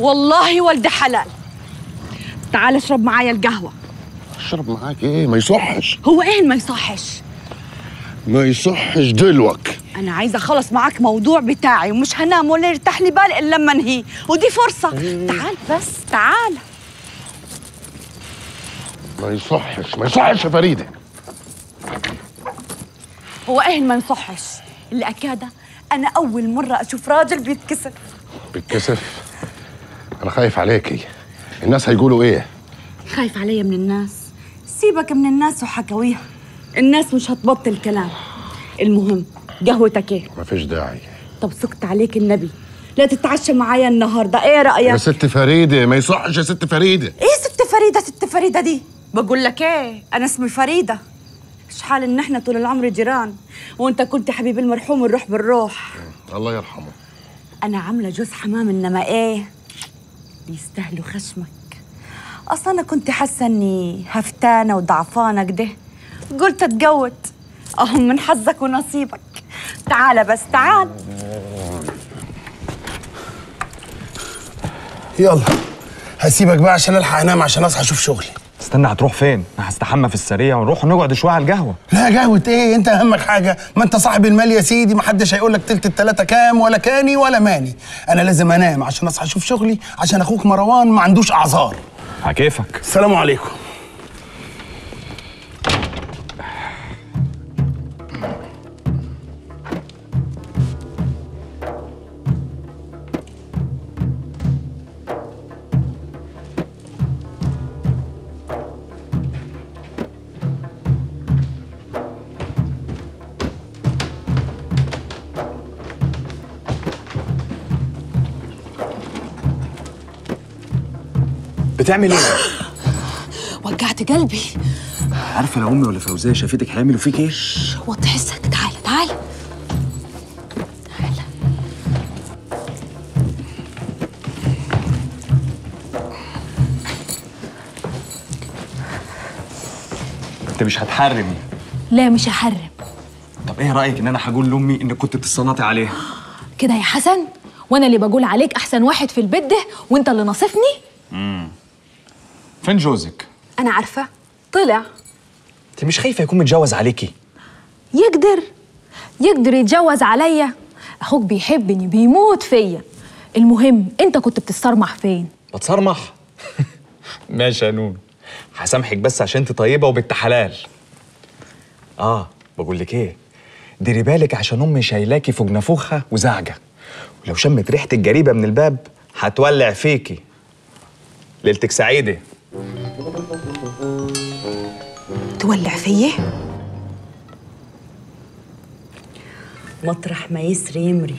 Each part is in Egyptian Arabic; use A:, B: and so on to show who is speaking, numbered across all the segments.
A: والله ولد حلال تعال اشرب معايا القهوة
B: اشرب معاك ايه ما يصحش
A: هو ايه ما يصحش
B: ما يصحش دلوك
A: انا عايزة اخلص معاك موضوع بتاعي ومش هنام ولا يرتاح لي بال الا لما انهيه ودي فرصة تعال بس تعال
B: ما يصحش ما يصحش يا فريده
A: هو ايه ما يصحش اللي اكاده انا اول مرة اشوف راجل بيتكسر
B: بالكسف انا خايف عليكي الناس هيقولوا ايه
A: خايف عليا من الناس سيبك من الناس وحكاويها الناس مش هتبطل كلام المهم قهوتك ايه
B: ما فيش داعي
A: طب سكت عليك النبي لا تتعشى معايا النهارده ايه رايك
B: يا ست فريده ما يصحش يا ست فريده
A: ايه ست فريده ست فريده دي بقول لك ايه انا اسمي فريده شحال ان احنا طول العمر جيران وانت كنت حبيب المرحوم الروح بالروح
B: الله يرحمه
A: انا عامله جوز حمام انما ايه بيستاهلوا خشمك اصلا انا كنت حاسه اني هفتانه وضعفانه كده قلت اتجوت اهو من حظك ونصيبك تعال بس تعال
C: يلا هسيبك بقى عشان الحق انام عشان اصحى اشوف شغلي
D: استنى هتروح فين؟ انا هستحمى في السريع ونروح نقعد شويه على القهوه
C: لا قهوة ايه انت اهمك حاجة ما انت صاحب المال يا سيدي ما حدش هيقول لك تلت التلاتة كام ولا كاني ولا ماني انا لازم انام عشان اصحى اشوف شغلي عشان اخوك مروان ما عندوش اعذار
D: على كيفك
C: السلام عليكم
D: بتعمل ايه؟
E: وجعت قلبي
D: عارفه لو امي ولا فوزيه شافتك هيعملوا فيك ايه؟
E: وطي حسك تعالى تعالى تعالى
D: انت مش هتحرمي
E: لا مش هحرم
D: طب ايه رايك ان انا هقول لامي انك كنت بتصنطي عليها؟
E: كده يا حسن وانا اللي بقول عليك احسن واحد في البيت ده وانت اللي ناصفني
D: فين جوزك؟
E: انا عارفه طلع
D: انت مش خايفه يكون متجوز عليكي؟
E: يقدر يقدر يتجوز عليا اخوك بيحبني بيموت فيا المهم انت كنت بتسترمح فين
D: بتصرمح؟ ماشي يا نون هسامحك بس عشان انت طيبه وبنت حلال اه بقول لك ايه ديري بالك عشان امي شايلاكي فوق نافوخها وزعجه ولو شمت ريحه الجريبه من الباب هتولع فيكي ليلتك سعيده
E: تولع فيا
A: مطرح ما يسري يمري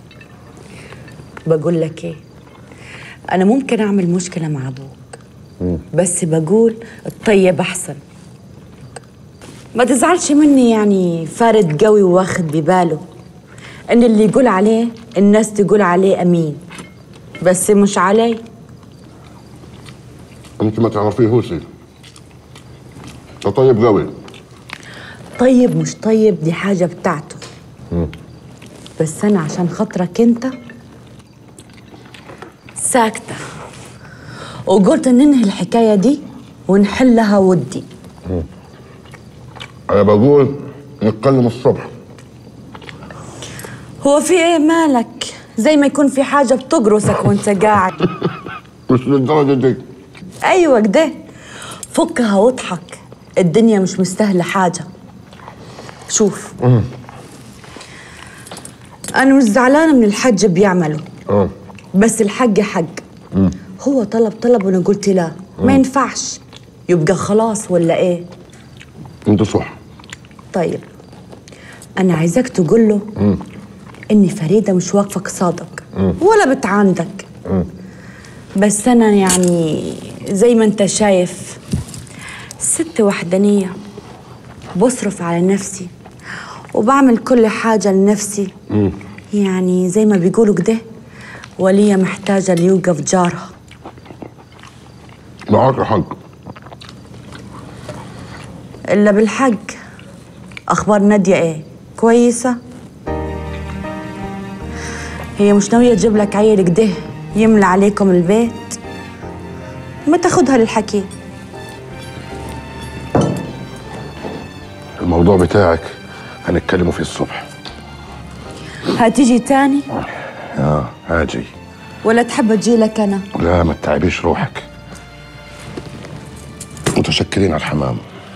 A: بقول لك ايه انا ممكن اعمل مشكله مع ابوك بس بقول الطيب احسن ما تزعلش مني يعني فارد قوي واخد بباله ان اللي يقول عليه الناس تقول عليه امين بس مش علي
B: انت ما تعرفيهوش ده طيب قوي
A: طيب مش طيب دي حاجه بتاعته بس انا عشان خاطرك انت ساكته وقلت ننهي الحكايه دي ونحلها ودي
B: انا بقول نتكلم الصبح
A: هو في ايه مالك زي ما يكون في حاجه بتجرسك وانت قاعد
B: مش للدرجه دي
A: ايوه كده فكها واضحك الدنيا مش مستاهله حاجه شوف انا مش زعلانه من الحج بيعمله
B: اه
A: بس الحج حج هو طلب طلب وانا قلت لا ما ينفعش يبقى خلاص ولا ايه
B: انت صح
A: طيب انا عايزاك تقول له اني فريده مش واقفه قصادك ولا بتعاندك بس انا يعني زي ما انت شايف ست وحدانيه بصرف على نفسي وبعمل كل حاجه لنفسي يعني زي ما بيقولوا كده ولية محتاجة اللي يوقف جارها
B: معاك يا حاج
A: إلا بالحق أخبار نادية إيه؟ كويسة؟ هي مش ناوية تجيب لك عيل كده يملى عليكم البيت ما تاخدها للحكي
B: الموضوع بتاعك هنتكلموا فيه الصبح
A: هتيجي تاني
B: اه هاجي
A: ولا تحب تجيلك انا
B: لا ما تتعبيش روحك متشكرين على الحمام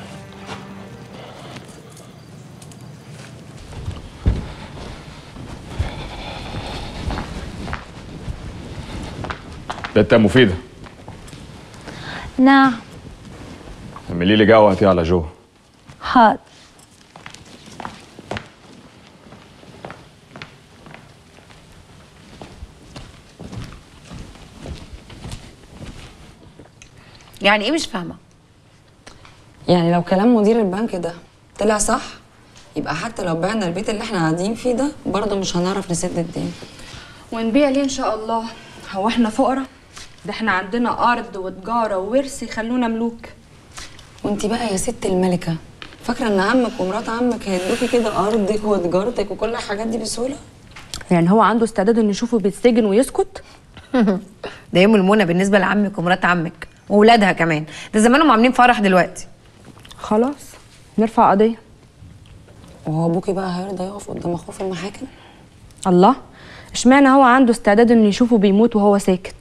D: بنت مفيدة
E: نعم
D: اعملي لي قهوة هاتيها على جو
E: حاضر
F: يعني ايه مش فاهمه
G: يعني لو كلام مدير البنك ده طلع صح يبقى حتى لو بعنا البيت اللي احنا قاعدين فيه ده برضه مش هنعرف نسد الدين
A: ونبيع ليه ان شاء الله هو احنا فقراء ده احنا عندنا ارض وتجاره وورث يخلونا ملوك
G: وانت بقى يا ست الملكه فاكره ان عمك ومرات عمك هيدوكي كده ارضك وتجارتك وكل الحاجات دي بسهوله
A: يعني هو عنده استعداد انه يشوفه بيتسجن ويسكت
F: ده يوم المنى بالنسبه لعمك ومرات عمك واولادها كمان ده زمانهم عاملين فرح دلوقتي
A: خلاص نرفع قضيه
G: وهو ابوكي بقى هيرضى يقف قدام اخوه في المحاكم
A: الله اشمعنى هو عنده استعداد انه يشوفه بيموت وهو ساكت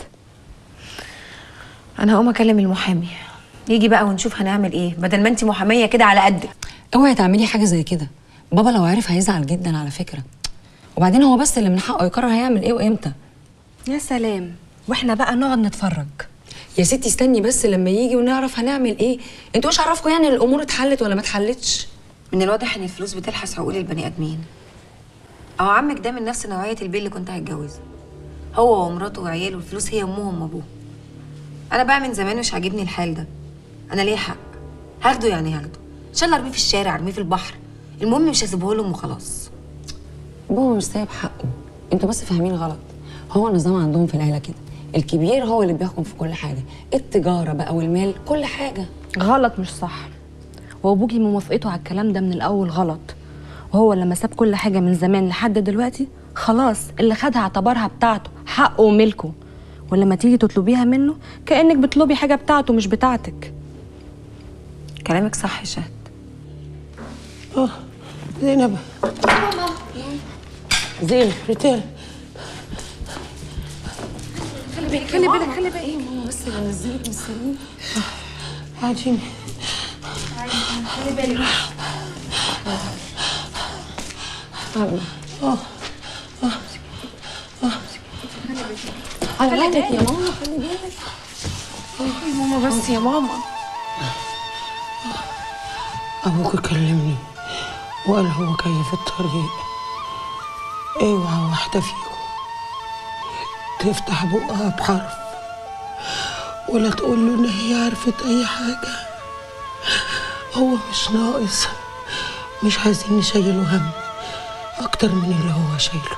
F: انا هقوم اكلم المحامي يجي بقى ونشوف هنعمل ايه بدل ما انت محاميه كده على قدك
G: اوعي تعملي حاجه زي كده بابا لو عرف هيزعل جدا على فكره وبعدين هو بس اللي من حقه يقرر هيعمل ايه وامتى
A: يا سلام واحنا بقى نقعد نتفرج
G: يا ستي استني بس لما يجي ونعرف هنعمل ايه انتوا ايش عرفكم يعني إن الامور اتحلت ولا ما اتحلتش
F: من الواضح ان الفلوس بتلحس عقول البني ادمين او عمك ده من نفس نوعيه البيل اللي كنت هتجوزه هو ومراته وعياله الفلوس هي امهم وابوه انا بقى من زمان مش عاجبني الحال ده انا ليه حق هاخده يعني هاخده ان شاء الله ارميه في الشارع ارميه في البحر المهم مش هسيبه لهم وخلاص
G: بابا مش سايب حقه انتوا بس فاهمين غلط هو النظام عندهم في العيله كده الكبير هو اللي بيحكم في كل حاجه التجاره بقى والمال كل حاجه
A: غلط مش صح وابوكي موافقته على الكلام ده من الاول غلط وهو لما ساب كل حاجه من زمان لحد دلوقتي خلاص اللي خدها اعتبرها بتاعته حقه وملكه ولما تيجي تطلبيها منه كانك بتطلبي حاجه بتاعته مش بتاعتك
F: كلامك صح يا شهد
H: زينب زينب ريتال
A: خلي بالك خلي بالك
H: عاجيني ماما بس يا ماما أبوك كلمني وقال هو جاي في الطريق اوعى واحدة فيكم تفتح بقها بحرف ولا تقول له إن هي عرفت أي حاجة هو مش ناقص مش عايزين نشيله هم أكتر من اللي هو شايله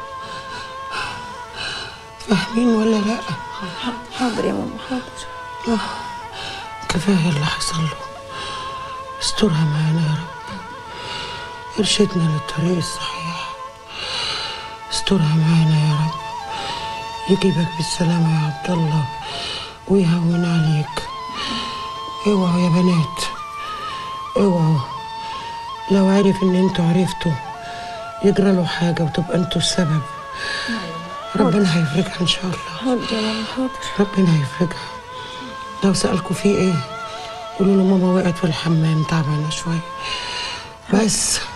H: فاهمين ولا لأ؟
F: حاضر يا ماما حاضر
H: كفاية اللي حصل له استرها معانا يا رب ارشدنا للطريق الصحيح استرها معانا يا رب يجيبك بالسلامة يا عبد الله ويهون عليك اوعوا يا بنات اوعوا لو عرف ان انتوا عرفتوا يجرى له حاجة وتبقى انتوا السبب ربنا هيفرجها ان شاء الله
F: حاضر يا ماما حاضر
H: ربنا يفرجها لو سألكوا في ايه قولوا له ماما وقعت في الحمام تعبانة شوية بس